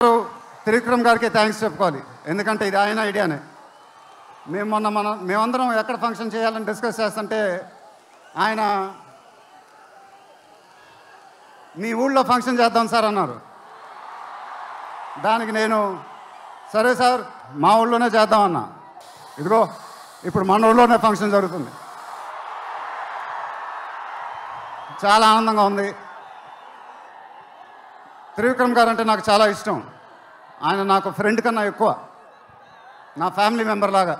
త్రివిక్రమ్ గారికి థ్యాంక్స్ చెప్పుకోవాలి ఎందుకంటే ఇది ఆయన ఐడియానే మేము మొన్న మన మేమందరం ఎక్కడ ఫంక్షన్ చేయాలని డిస్కస్ చేస్తుంటే ఆయన మీ ఊళ్ళో ఫంక్షన్ చేద్దాం సార్ అన్నారు దానికి నేను సరే సార్ మా ఊళ్ళోనే చేద్దాం అన్నా ఇదిగో ఇప్పుడు మన ఊళ్ళోనే ఫంక్షన్ జరుగుతుంది చాలా ఆనందంగా ఉంది త్రివిక్రమ్ గారు అంటే నాకు చాలా ఇష్టం ఆయన నాకు ఫ్రెండ్ కన్నా ఎక్కువ నా ఫ్యామిలీ మెంబర్ లాగా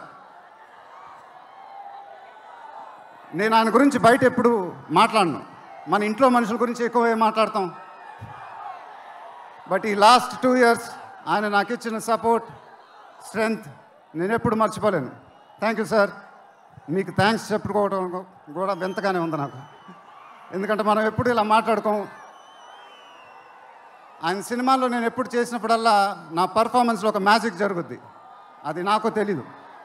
నేను ఆయన గురించి బయట ఎప్పుడు మాట్లాడను మన ఇంట్లో మనుషుల గురించి ఎక్కువ ఏం మాట్లాడతాం బట్ ఈ లాస్ట్ టూ ఇయర్స్ ఆయన నాకు ఇచ్చిన సపోర్ట్ స్ట్రెంగ్త్ నేను ఎప్పుడు మర్చిపోలేను థ్యాంక్ యూ సార్ మీకు థ్యాంక్స్ చెప్పుకోవడం కూడా వింతగానే ఉంది నాకు ఎందుకంటే మనం ఎప్పుడు ఇలా మాట్లాడుకోం ఆయన సినిమాల్లో నేను ఎప్పుడు చేసినప్పుడల్లా నా పర్ఫార్మెన్స్లో ఒక మ్యాజిక్ జరుగుద్ది అది నాకు తెలీదు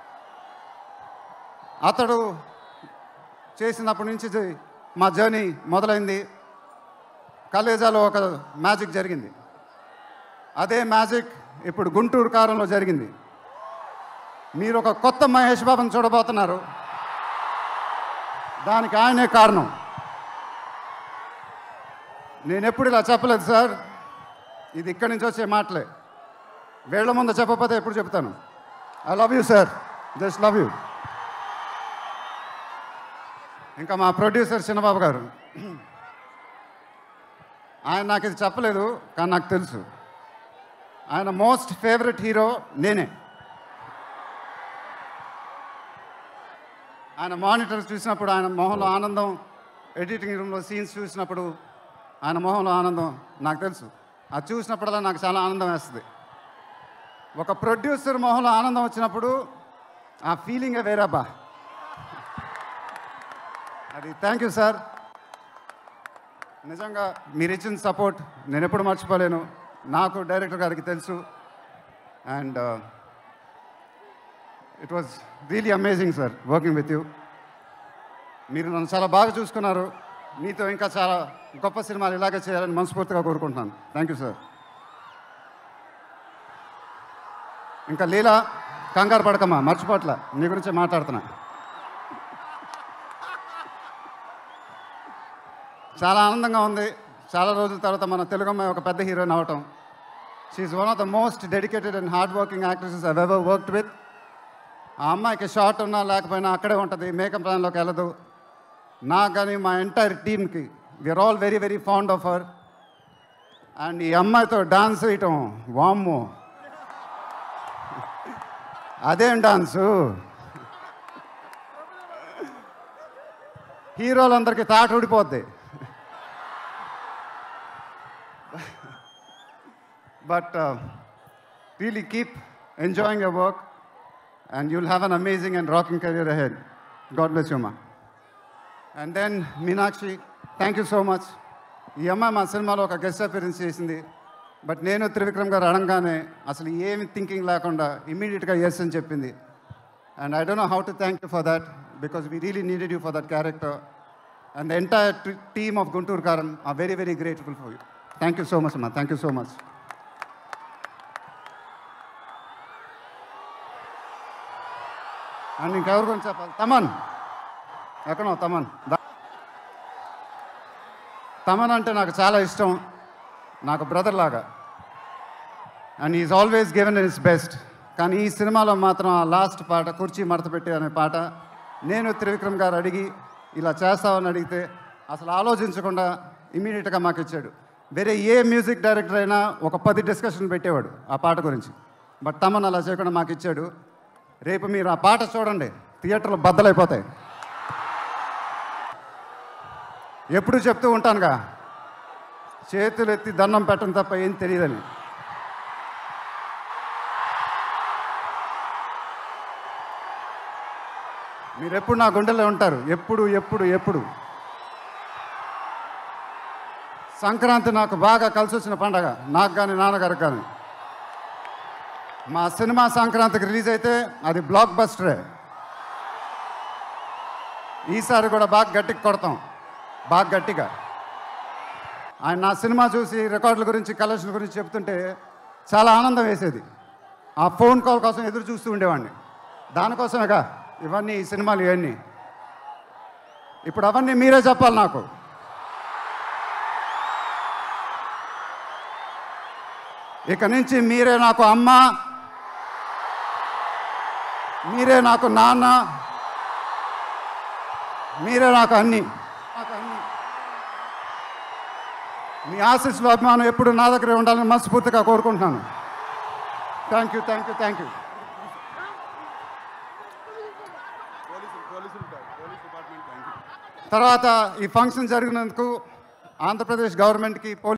అతడు చేసినప్పటి నుంచి జ- మా జర్నీ మొదలైంది కలేజాలో ఒక మ్యాజిక్ జరిగింది అదే మ్యాజిక్ ఇప్పుడు గుంటూరు కారంలో జరిగింది మీరు ఒక కొత్త మహేష్ బాబుని చూడబోతున్నారు దానికి ఆయనే కారణం నేను ఎప్పుడు ఇలా చెప్పలేదు సార్ ఇది ఇక్కడి నుంచి వచ్చే మాటలే వేళ్ల ముందు చెప్పకపోతే ఎప్పుడు చెప్తాను I love you sir just love you ఇంకా మా ప్రొడ్యూసర్ చిన్నబాబు గారు ఆయన నాకు ఇది చెప్పలేదు కానీ నాకు తెలుసు ఆయన మోస్ట్ ఫేవరెట్ హీరో నేనే ఆయన మానిటర్స్ చూసినప్పుడు ఆయన మొహంలో ఆనందం ఎడిటింగ్ రూమ్లో సీన్స్ చూసినప్పుడు ఆయన మొహంలో ఆనందం నాకు తెలుసు అది చూసినప్పుడల్లా నాకు చాలా ఆనందం వేస్తుంది ఒక ప్రొడ్యూసర్ మొహంలో ఆనందం వచ్చినప్పుడు ఆ ఫీలింగే వేరబ్బా అది థ్యాంక్ యూ సార్ నిజంగా మీరు ఇచ్చిన సపోర్ట్ నేను ఎప్పుడు మర్చిపోలేను నాకు డైరెక్టర్ గారికి తెలుసు and it was really amazing sir working with you మీరు నన్ను చాలా బాగా చూసుకున్నారు మీతో ఇంకా చాలా గొప్ప సినిమాలు ఇలాగే చేయాలని మనస్ఫూర్తిగా కోరుకుంటున్నాను థ్యాంక్ యూ సార్ ఇంకా లీలా కంగారు పడకమ్మా మర్చిపోట్ల నీ గురించి మాట్లాడుతున్నా చాలా ఆనందంగా ఉంది చాలా రోజుల తర్వాత మన తెలుగు అమ్మాయి ఒక పెద్ద హీరోయిన్ అవటం she's one of the most dedicated and hard working actresses I've ever worked with ఆ అమ్మాయికి షార్ట్ ఉన్నా లేకపోయినా అక్కడే ఉంటుంది మేకప్ ప్లాన్లోకి వెళ్ళదు నాకు కానీ మా ఎంటైర్ టీమ్కి we're all very very fond of her and ఈ అమ్మాయితో డాన్స్ వేయటం వామ్ము అదేం డాన్సు హీరోలందరికీ తాట ఊడిపోద్ది but really keep enjoying your work and you'll have an amazing and rocking career ahead God bless you మా and then Meenakshi thank you so much ఈ అమ్మాయి మా సినిమాలో ఒక గెస్ట్ అపీరెన్స్ చేసింది బట్ నేను త్రివిక్రమ్ గారు అడగగానే అసలు ఏమి థింకింగ్ లేకుండా ఇమీడియట్గా ఎస్ అని చెప్పింది and I don't know how to thank you for that because we really needed you for that character and the entire team of Guntur Kaaram are very very grateful for you thank you so much అమ్మా thank you so much and ఇంకెవరి గురించి చెప్పాలి తమన్ ఎక్కడో తమన్ దా- తమన్ అంటే నాకు చాలా ఇష్టం నాకు బ్రదర్ లాగా and is always given his best కానీ ఈ సినిమాలో మాత్రం ఆ లాస్ట్ పాట కుర్చీ మడత పెట్టి అనే పాట నేను త్రివిక్రమ్ గారు అడిగి ఇలా చేస్తామని అడిగితే అసలు ఆలోచించకుండా ఇమీడియట్గా మాకు ఇచ్చాడు వేరే ఏ మ్యూజిక్ డైరెక్టర్ అయినా ఒక పది డిస్కషన్ పెట్టేవాడు ఆ పాట గురించి బట్ తమన్ అలా చేయకుండా మాకు ఇచ్చాడు రేపు మీరు ఆ పాట చూడండి థియేటర్లు బద్దలైపోతాయి ఎప్పుడు చెప్తూ ఉంటానుగా చేతులు ఎత్తి దండం పెట్టడం తప్ప ఏం తెలియదని మీరు ఎప్పుడు నా గుండెలో ఉంటారు ఎప్పుడు ఎప్పుడు ఎప్పుడు సంక్రాంతి నాకు బాగా కలిసి వచ్చిన పండగ నాకు కానీ నాన్నగారికి కానీ మా సినిమా సంక్రాంతికి రిలీజ్ అయితే అది బ్లాక్ బస్టరే ఈసారి కూడా బాగా గట్టిగా కొడతాం బాగా గట్టిగా ఆయన నా సినిమా చూసి రికార్డుల గురించి కలెక్షన్ గురించి చెప్తుంటే చాలా ఆనందం వేసేది ఆ ఫోన్ కాల్ కోసం ఎదురు చూస్తూ ఉండేవాడిని దానికోసమేగా ఇవన్నీ ఈ సినిమాలు ఇవన్నీ ఇప్పుడు అవన్నీ మీరే చెప్పాలి నాకు ఇక నుంచి మీరే నాకు అమ్మ మీరే నాకు నాన్న మీరే నాకు అన్ని నాకు అన్ని మీ ఆశీస్సులు అభిమానం ఎప్పుడు నా దగ్గరే ఉండాలని మనస్ఫూర్తిగా కోరుకుంటున్నాను thank you thank you thank you తర్వాత ఈ ఫంక్షన్ జరిగినందుకు ఆంధ్రప్రదేశ్ గవర్నమెంట్కి పోలీస్